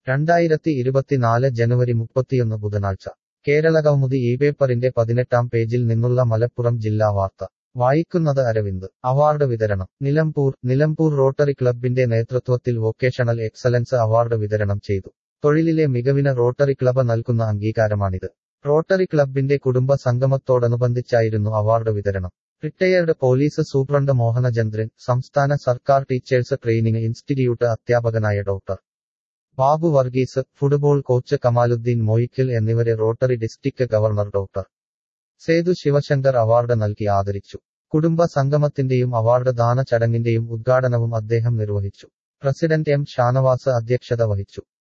രണ്ടായിരത്തി ഇരുപത്തിനാല് ജനുവരി മുപ്പത്തിയൊന്ന് ബുധനാഴ്ച കേരളകൗമുദി ഈ പേപ്പറിന്റെ പതിനെട്ടാം പേജിൽ നിന്നുള്ള മലപ്പുറം ജില്ലാ വാർത്ത വായിക്കുന്നത് അരവിന്ദ് അവാർഡ് വിതരണം നിലമ്പൂർ നിലമ്പൂർ റോട്ടറി ക്ലബിന്റെ നേതൃത്വത്തിൽ വൊക്കേഷണൽ എക്സലൻസ് അവാർഡ് വിതരണം ചെയ്തു തൊഴിലിലെ മികവിന് റോട്ടറി ക്ലബ് നൽകുന്ന അംഗീകാരമാണിത് റോട്ടറി ക്ലബിന്റെ കുടുംബ സംഗമത്തോടനുബന്ധിച്ചായിരുന്നു അവാർഡ് വിതരണം റിട്ടയേർഡ് പോലീസ് സൂപ്രണ്ട് മോഹനചന്ദ്രൻ സംസ്ഥാന സർക്കാർ ടീച്ചേഴ്സ് ട്രെയിനിങ് ഇൻസ്റ്റിറ്റ്യൂട്ട് അധ്യാപകനായ doctor Babu Varghese football coach Kamaluddin Moykkal എന്നിവരെ Rotary district governor doctor Sethu Sivasankar award നൽകി ആദരിച്ചു കുടുംബ സംഗമത്തിന്റെയും അവാർഡ് ദാന ചടങ്ങിന്റെയും ഉദ്ഘാടനവും അദ്ദേഹം നിർവഹിച്ചു പ്രസിഡന്റ് എം ഷാനവാസ് അധ്യക്ഷത വഹിച്ചു